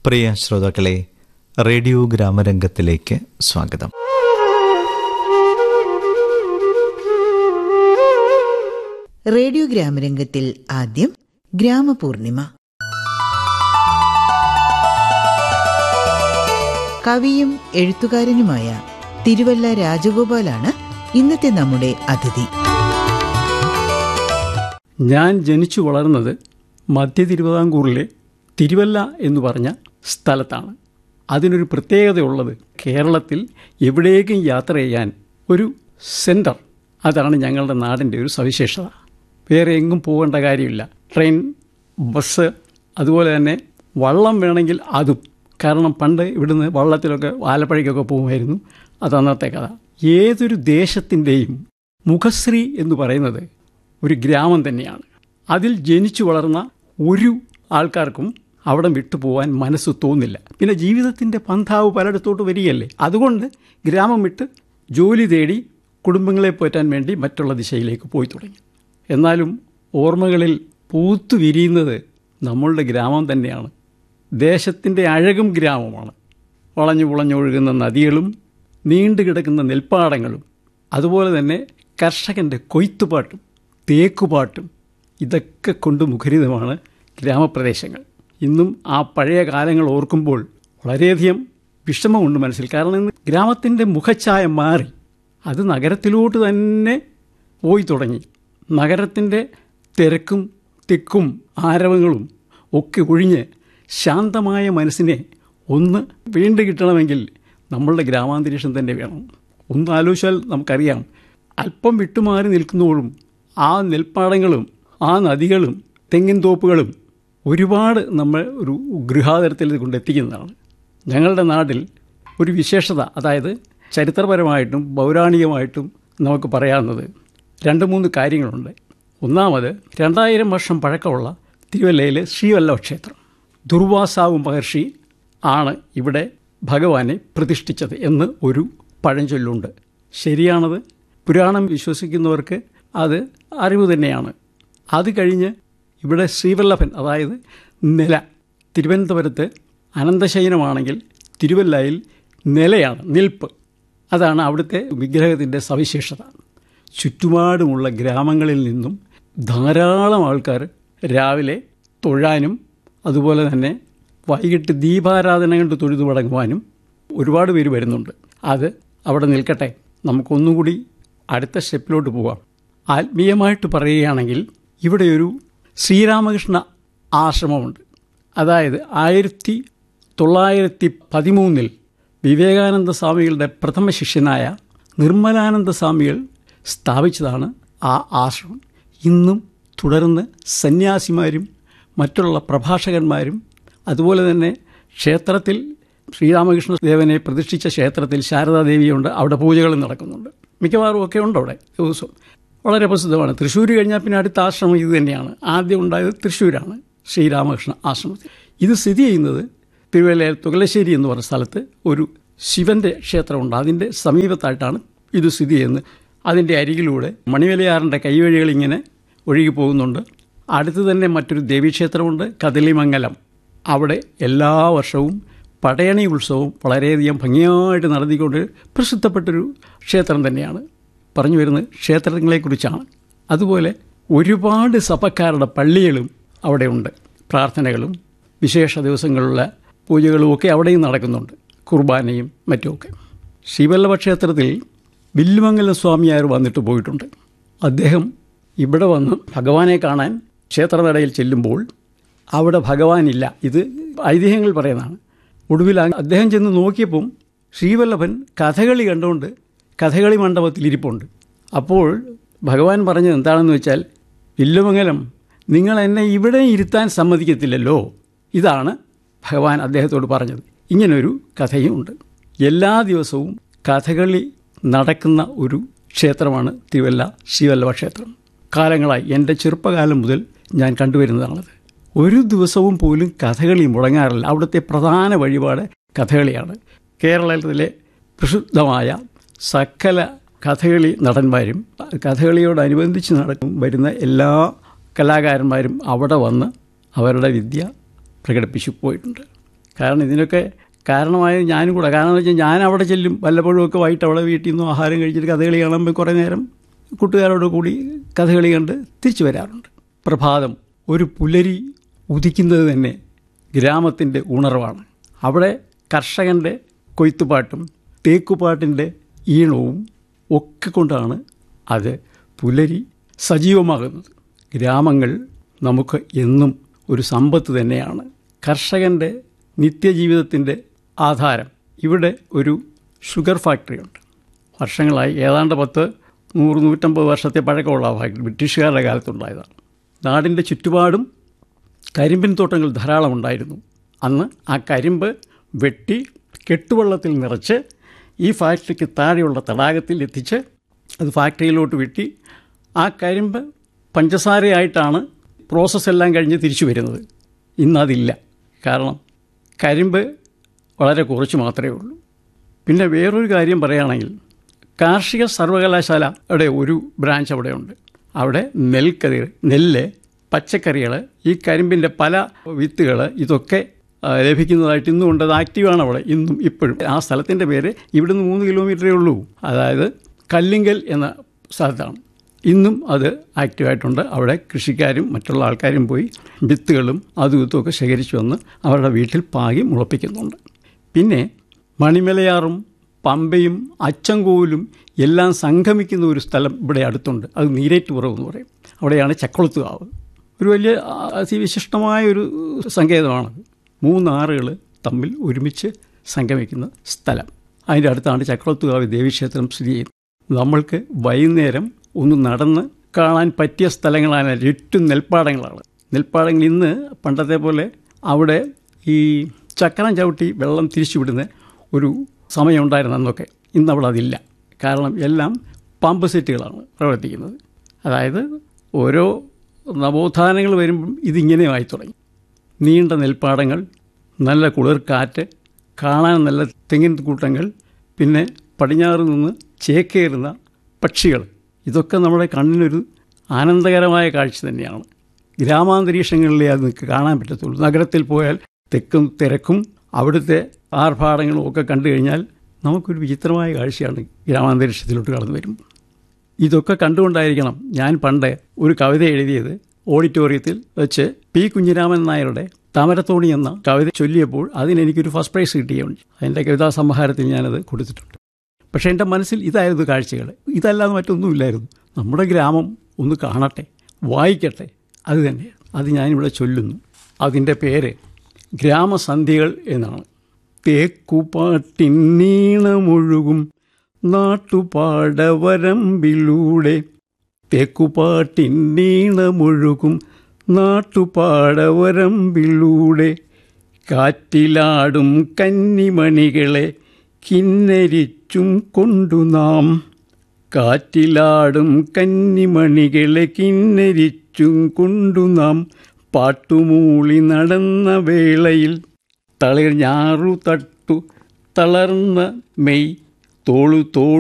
പ്രിയ ശ്രോതാക്കളെ റേഡിയോ ഗ്രാമരംഗത്തിലേക്ക് സ്വാഗതം റേഡിയോ ഗ്രാമരംഗത്തിൽ ആദ്യം ഗ്രാമപൂർണിമ കവിയും എഴുത്തുകാരനുമായ തിരുവല്ല രാജഗോപാലാണ് ഇന്നത്തെ നമ്മുടെ അതിഥി ഞാൻ ജനിച്ചു വളർന്നത് മധ്യ തിരുവിതാംകൂറിലെ തിരുവല്ല എന്ന് പറഞ്ഞ സ്ഥലത്താണ് അതിനൊരു പ്രത്യേകതയുള്ളത് കേരളത്തിൽ എവിടേക്കും യാത്ര ചെയ്യാൻ ഒരു സെൻറ്റർ അതാണ് ഞങ്ങളുടെ നാടിൻ്റെ ഒരു സവിശേഷത വേറെ എങ്ങും പോകേണ്ട കാര്യമില്ല ട്രെയിൻ ബസ് അതുപോലെ തന്നെ വള്ളം വേണമെങ്കിൽ അതും കാരണം പണ്ട് ഇവിടുന്ന് വള്ളത്തിലൊക്കെ ആലപ്പുഴയ്ക്കൊക്കെ പോകുമായിരുന്നു അത് അന്നത്തെ കഥ ഏതൊരു ദേശത്തിൻ്റെയും മുഖശ്രീ എന്ന് പറയുന്നത് ഒരു ഗ്രാമം തന്നെയാണ് അതിൽ ജനിച്ചു വളർന്ന ഒരു ആൾക്കാർക്കും അവിടെ വിട്ടുപോകാൻ മനസ്സ് തോന്നില്ല പിന്നെ ജീവിതത്തിൻ്റെ പന്ഥാവ് പലയിടത്തോട്ട് വരികയല്ലേ അതുകൊണ്ട് ഗ്രാമം വിട്ട് ജോലി തേടി കുടുംബങ്ങളെ പോറ്റാൻ വേണ്ടി മറ്റുള്ള ദിശയിലേക്ക് പോയി തുടങ്ങി എന്നാലും ഓർമ്മകളിൽ പൂത്തു വിരിയുന്നത് നമ്മളുടെ ഗ്രാമം തന്നെയാണ് ദേശത്തിൻ്റെ അഴകും ഗ്രാമമാണ് വളഞ്ഞു പുളഞ്ഞൊഴുകുന്ന നദികളും നീണ്ടു കിടക്കുന്ന നെൽപ്പാടങ്ങളും അതുപോലെ തന്നെ കർഷകൻ്റെ കൊയ്ത്തുപാട്ടും തേക്കുപാട്ടും ഇതൊക്കെ കൊണ്ട് മുഖരിതമാണ് ഗ്രാമപ്രദേശങ്ങൾ ഇന്നും ആ പഴയ കാലങ്ങൾ ഓർക്കുമ്പോൾ വളരെയധികം വിഷമമുണ്ട് മനസ്സിൽ കാരണം ഇന്ന് ഗ്രാമത്തിൻ്റെ മുഖച്ഛായ മാറി അത് നഗരത്തിലോട്ട് തന്നെ പോയി തുടങ്ങി നഗരത്തിൻ്റെ തിരക്കും തിക്കും ആരവങ്ങളും ഒക്കെ ഒഴിഞ്ഞ് ശാന്തമായ മനസ്സിനെ ഒന്ന് വീണ്ടും കിട്ടണമെങ്കിൽ നമ്മളുടെ ഗ്രാമാന്തരീക്ഷം തന്നെ വേണം ഒന്ന് ആലോചിച്ചാൽ നമുക്കറിയാം അല്പം വിട്ടുമാറി നിൽക്കുമ്പോഴും ആ നെൽപ്പാടങ്ങളും ആ നദികളും തെങ്ങിൻ തോപ്പുകളും ഒരുപാട് നമ്മൾ ഒരു ഗൃഹാതരത്തിൽ കൊണ്ടെത്തിക്കുന്നതാണ് ഞങ്ങളുടെ നാട്ടിൽ ഒരു വിശേഷത അതായത് ചരിത്രപരമായിട്ടും പൗരാണികമായിട്ടും നമുക്ക് പറയാവുന്നത് രണ്ട് മൂന്ന് കാര്യങ്ങളുണ്ട് ഒന്നാമത് രണ്ടായിരം വർഷം പഴക്കമുള്ള തിരുവല്ലയിലെ ശ്രീവല്ലഭ ക്ഷേത്രം ദുർവാസാവ് മഹർഷി ആണ് ഇവിടെ ഭഗവാനെ പ്രതിഷ്ഠിച്ചത് എന്ന് ഒരു പഴഞ്ചൊല്ലുണ്ട് ശരിയാണത് പുരാണം വിശ്വസിക്കുന്നവർക്ക് അത് അറിവ് തന്നെയാണ് അത് കഴിഞ്ഞ് ഇവിടെ ശ്രീവല്ലഭൻ അതായത് നില തിരുവനന്തപുരത്ത് അനന്തശയനമാണെങ്കിൽ തിരുവല്ലയിൽ നിലയാണ് നിൽപ്പ് അതാണ് അവിടുത്തെ വിഗ്രഹത്തിൻ്റെ സവിശേഷത ചുറ്റുപാടുമുള്ള ഗ്രാമങ്ങളിൽ നിന്നും ധാരാളം ആൾക്കാർ രാവിലെ തൊഴാനും അതുപോലെ തന്നെ വൈകിട്ട് ദീപാരാധന കണ്ട് തൊഴുതു മടങ്ങുവാനും ഒരുപാട് പേര് വരുന്നുണ്ട് അത് അവിടെ നിൽക്കട്ടെ നമുക്കൊന്നുകൂടി അടുത്ത സ്റ്റെപ്പിലോട്ട് പോവാം ആത്മീയമായിട്ട് പറയുകയാണെങ്കിൽ ഇവിടെ ഒരു ശ്രീരാമകൃഷ്ണ ആശ്രമമുണ്ട് അതായത് ആയിരത്തി തൊള്ളായിരത്തി പതിമൂന്നിൽ വിവേകാനന്ദ സ്വാമികളുടെ പ്രഥമ ശിഷ്യനായ നിർമ്മലാനന്ദ സ്വാമികൾ സ്ഥാപിച്ചതാണ് ആ ആശ്രമം ഇന്നും തുടർന്ന് സന്യാസിമാരും മറ്റുള്ള പ്രഭാഷകന്മാരും അതുപോലെ തന്നെ ക്ഷേത്രത്തിൽ ശ്രീരാമകൃഷ്ണ ദേവനെ പ്രതിഷ്ഠിച്ച ക്ഷേത്രത്തിൽ ശാരദാദേവിയുണ്ട് അവിടെ പൂജകളും നടക്കുന്നുണ്ട് മിക്കവാറും ഒക്കെ ഉണ്ട് അവിടെ ദിവസവും വളരെ പ്രസിദ്ധമാണ് തൃശ്ശൂർ കഴിഞ്ഞാൽ പിന്നെ അടുത്ത ആശ്രമം ഇത് തന്നെയാണ് ആദ്യം ഉണ്ടായത് തൃശ്ശൂരാണ് ശ്രീരാമകൃഷ്ണ ആശ്രമത്തിൽ ഇത് സ്ഥിതി ചെയ്യുന്നത് തിരുവല്ലയിൽ തുകലശ്ശേരി എന്ന് പറഞ്ഞ സ്ഥലത്ത് ഒരു ശിവന്റെ ക്ഷേത്രമുണ്ട് അതിൻ്റെ സമീപത്തായിട്ടാണ് ഇത് സ്ഥിതി ചെയ്യുന്നത് അതിൻ്റെ അരികിലൂടെ മണിവലയാറിൻ്റെ കൈവഴികൾ ഇങ്ങനെ ഒഴുകി പോകുന്നുണ്ട് അടുത്ത് തന്നെ മറ്റൊരു ദേവീക്ഷേത്രമുണ്ട് കദളിമംഗലം അവിടെ എല്ലാ വർഷവും പടയണി ഉത്സവം വളരെയധികം ഭംഗിയായിട്ട് നടത്തിക്കൊണ്ട് പ്രസിദ്ധപ്പെട്ടൊരു ക്ഷേത്രം തന്നെയാണ് പറഞ്ഞു വരുന്നത് ക്ഷേത്രങ്ങളെക്കുറിച്ചാണ് അതുപോലെ ഒരുപാട് സഭക്കാരുടെ പള്ളികളും അവിടെയുണ്ട് പ്രാർത്ഥനകളും വിശേഷ ദിവസങ്ങളിലുള്ള പൂജകളും ഒക്കെ അവിടെയും നടക്കുന്നുണ്ട് കുർബാനയും മറ്റുമൊക്കെ ശിവല്ലഭ ക്ഷേത്രത്തിൽ വില്ലുമംഗലം സ്വാമിയാർ വന്നിട്ട് പോയിട്ടുണ്ട് അദ്ദേഹം ഇവിടെ വന്ന് ഭഗവാനെ കാണാൻ ക്ഷേത്രനടയിൽ ചെല്ലുമ്പോൾ അവിടെ ഭഗവാനില്ല ഇത് ഐതിഹ്യങ്ങൾ പറയുന്നതാണ് ഒടുവിൽ അദ്ദേഹം ചെന്ന് നോക്കിയപ്പം ശ്രീവല്ലഭൻ കഥകളി കണ്ടുകൊണ്ട് കഥകളി മണ്ഡപത്തിൽ ഇരിപ്പുണ്ട് അപ്പോൾ ഭഗവാൻ പറഞ്ഞത് എന്താണെന്ന് വെച്ചാൽ വില്ലുമംഗലം നിങ്ങൾ എന്നെ ഇവിടെ ഇരുത്താൻ സമ്മതിക്കത്തില്ലല്ലോ ഇതാണ് ഭഗവാൻ അദ്ദേഹത്തോട് പറഞ്ഞത് ഇങ്ങനൊരു കഥയും ഉണ്ട് എല്ലാ ദിവസവും കഥകളി നടക്കുന്ന ഒരു ക്ഷേത്രമാണ് തിരുവല്ല ശിവല്ലഭ ക്ഷേത്രം കാലങ്ങളായി എൻ്റെ ചെറുപ്പകാലം മുതൽ ഞാൻ കണ്ടുവരുന്നതാണത് ഒരു ദിവസവും പോലും കഥകളി മുടങ്ങാറില്ല അവിടുത്തെ പ്രധാന വഴിപാട് കഥകളിയാണ് കേരളത്തിലെ പ്രസിദ്ധമായ സകല കഥകളി നടന്മാരും കഥകളിയോടനുബന്ധിച്ച് നടക്കും വരുന്ന എല്ലാ കലാകാരന്മാരും അവിടെ വന്ന് അവരുടെ വിദ്യ പ്രകടിപ്പിച്ചു പോയിട്ടുണ്ട് കാരണം ഇതിനൊക്കെ കാരണമായത് ഞാനും കൂടെ കാരണം എന്ന് വെച്ചാൽ ഞാൻ അവിടെ ചെല്ലും വല്ലപ്പോഴും ഒക്കെ വൈകിട്ട് അവിടെ വീട്ടിൽ നിന്ന് ആഹാരം കഴിച്ചിട്ട് കഥകളി കാണുമ്പോൾ കുറേ നേരം കൂട്ടുകാരോട് കൂടി കഥകളി കണ്ട് തിരിച്ചു വരാറുണ്ട് പ്രഭാതം ഒരു പുലരി ഉദിക്കുന്നത് തന്നെ ഗ്രാമത്തിൻ്റെ ഉണർവാണ് അവിടെ കർഷകൻ്റെ കൊയ്ത്തുപാട്ടും തേക്കുപാട്ടിൻ്റെ ഈണവും ഒക്കെ കൊണ്ടാണ് അത് പുലരി സജീവമാകുന്നത് ഗ്രാമങ്ങൾ നമുക്ക് എന്നും ഒരു സമ്പത്ത് തന്നെയാണ് കർഷകൻ്റെ നിത്യജീവിതത്തിൻ്റെ ആധാരം ഇവിടെ ഒരു ഷുഗർ ഫാക്ടറിയുണ്ട് വർഷങ്ങളായി ഏതാണ്ട് പത്ത് നൂറ് നൂറ്റമ്പത് വർഷത്തെ പഴക്കമുള്ള ആ ഫാക്ടറി ബ്രിട്ടീഷുകാരുടെ കാലത്തുണ്ടായതാണ് നാടിൻ്റെ ചുറ്റുപാടും കരിമ്പിൻ തോട്ടങ്ങൾ ധാരാളം ഉണ്ടായിരുന്നു അന്ന് ആ കരിമ്പ് വെട്ടി കെട്ടുവെള്ളത്തിൽ നിറച്ച് ഈ ഫാക്ടറിക്ക് താഴെയുള്ള തടാകത്തിൽ എത്തിച്ച് അത് ഫാക്ടറിയിലോട്ട് വെട്ടി ആ കരിമ്പ് പഞ്ചസാരയായിട്ടാണ് പ്രോസസ്സ് എല്ലാം കഴിഞ്ഞ് തിരിച്ചു വരുന്നത് ഇന്നതില്ല കാരണം കരിമ്പ് വളരെ കുറച്ച് മാത്രമേ ഉള്ളൂ പിന്നെ വേറൊരു കാര്യം പറയുകയാണെങ്കിൽ കാർഷിക സർവകലാശാലയുടെ ഒരു ബ്രാഞ്ച് അവിടെയുണ്ട് അവിടെ നെൽക്കതിർ നെല്ല് പച്ചക്കറികൾ ഈ കരിമ്പിൻ്റെ പല വിത്തുകൾ ഇതൊക്കെ ആ, ലഭിക്കുന്നതായിട്ട് ഇന്നും ഉണ്ട് അത് ആക്റ്റീവാണ് അവിടെ ഇന്നും ഇപ്പോഴും ആ സ്ഥലത്തിൻ്റെ പേര് ഇവിടുന്ന് മൂന്ന് കിലോമീറ്ററേ ഉള്ളൂ അതായത് കല്ലിങ്കൽ എന്ന സ്ഥലത്താണ് ഇന്നും അത് ആക്റ്റീവായിട്ടുണ്ട് അവിടെ കൃഷിക്കാരും മറ്റുള്ള ആൾക്കാരും പോയി വിത്തുകളും അതും ഇതുമൊക്കെ ശേഖരിച്ചു വന്ന് അവരുടെ വീട്ടിൽ പാകി മുളപ്പിക്കുന്നുണ്ട് പിന്നെ മണിമലയാറും പമ്പയും അച്ചൻകോവിലും എല്ലാം സംഗമിക്കുന്ന ഒരു സ്ഥലം ഇവിടെ അടുത്തുണ്ട് അത് നീരേറ്റുപുറം എന്ന് പറയും അവിടെയാണ് ചക്കുളത്തുകാവ് ഒരു വലിയ ആ, അതിവിശിഷ്ടമായ ഒരു സങ്കേതമാണത് മൂന്നാറുകൾ തമ്മിൽ ഒരുമിച്ച് സംഗമിക്കുന്ന സ്ഥലം അതിൻ്റെ അടുത്താണ് ചക്കുളത്തുകാവ് ദേവീക്ഷേത്രം സ്ഥിതി ചെയ്യുന്നത് നമ്മൾക്ക് വൈകുന്നേരം ഒന്ന് നടന്ന് കാണാൻ പറ്റിയ സ്ഥലങ്ങളാണ് ചുറ്റും നെൽപ്പാടങ്ങളാണ് നെൽപ്പാടങ്ങൾ ഇന്ന് പണ്ടത്തെ പോലെ അവിടെ ഈ ചക്രം ചവിട്ടി വെള്ളം തിരിച്ചുവിടുന്ന ഒരു സമയമുണ്ടായിരുന്നു അന്നൊക്കെ ഇന്ന് അവിടെ അതില്ല കാരണം എല്ലാം പമ്പ് സെറ്റുകളാണ് പ്രവർത്തിക്കുന്നത് അതായത് ഓരോ നവോത്ഥാനങ്ങൾ വരുമ്പം ഇതിങ്ങനെയായി തുടങ്ങി നീണ്ട നെൽപ്പാടങ്ങൾ നല്ല കുളിർ കാറ്റ് കാണാൻ നല്ല തെങ്ങിൻ കൂട്ടങ്ങൾ പിന്നെ പടിഞ്ഞാറ് നിന്ന് ചേക്കേറുന്ന പക്ഷികൾ ഇതൊക്കെ നമ്മുടെ കണ്ണിനൊരു ആനന്ദകരമായ കാഴ്ച തന്നെയാണ് ഗ്രാമാന്തരീക്ഷങ്ങളിലേ അത് നിങ്ങൾക്ക് കാണാൻ പറ്റത്തുള്ളൂ നഗരത്തിൽ പോയാൽ തെക്കും തിരക്കും അവിടുത്തെ ആർഭാടങ്ങളും ഒക്കെ കണ്ടു കഴിഞ്ഞാൽ നമുക്കൊരു വിചിത്രമായ കാഴ്ചയാണ് ഗ്രാമാന്തരീക്ഷത്തിലോട്ട് കടന്നു വരുമ്പോൾ ഇതൊക്കെ കണ്ടുകൊണ്ടായിരിക്കണം ഞാൻ പണ്ട് ഒരു കവിത എഴുതിയത് ഓഡിറ്റോറിയത്തിൽ വെച്ച് പി കുഞ്ഞിരാമൻ നായരുടെ താമരത്തോണി എന്ന കവിത ചൊല്ലിയപ്പോൾ അതിന് എനിക്കൊരു ഫസ്റ്റ് പ്രൈസ് കിട്ടിയുണ്ട് അതിൻ്റെ കവിതാ സമാഹാരത്തിൽ ഞാനത് കൊടുത്തിട്ടുണ്ട് പക്ഷേ എൻ്റെ മനസ്സിൽ ഇതായിരുന്നു കാഴ്ചകൾ ഇതല്ലാതെ മറ്റൊന്നുമില്ലായിരുന്നു നമ്മുടെ ഗ്രാമം ഒന്ന് കാണട്ടെ വായിക്കട്ടെ അത് തന്നെ അത് ഞാനിവിടെ ചൊല്ലുന്നു അതിൻ്റെ പേര് ഗ്രാമസന്ധ്യകൾ എന്നാണ് തേക്കുപാട്ടിന്നീണമൊഴുകും നാട്ടുപാടവരമ്പിലൂടെ തേക്കുപാട്ടിന്നീണമൊഴുകും നാട്ടുപാടവരമ്പിലൂടെ കാറ്റിലാടും കന്നിമണികളെ കിന്നരിച്ചും കൊണ്ടു നാം കാറ്റിലാടും കന്നിമണികളെ കിന്നരിച്ചും കൊണ്ടു നാം പാട്ടുമൂളി നടന്ന വേളയിൽ തളിർ ഞാറു തട്ടു തളർന്ന മെയ് തോളു തോൾ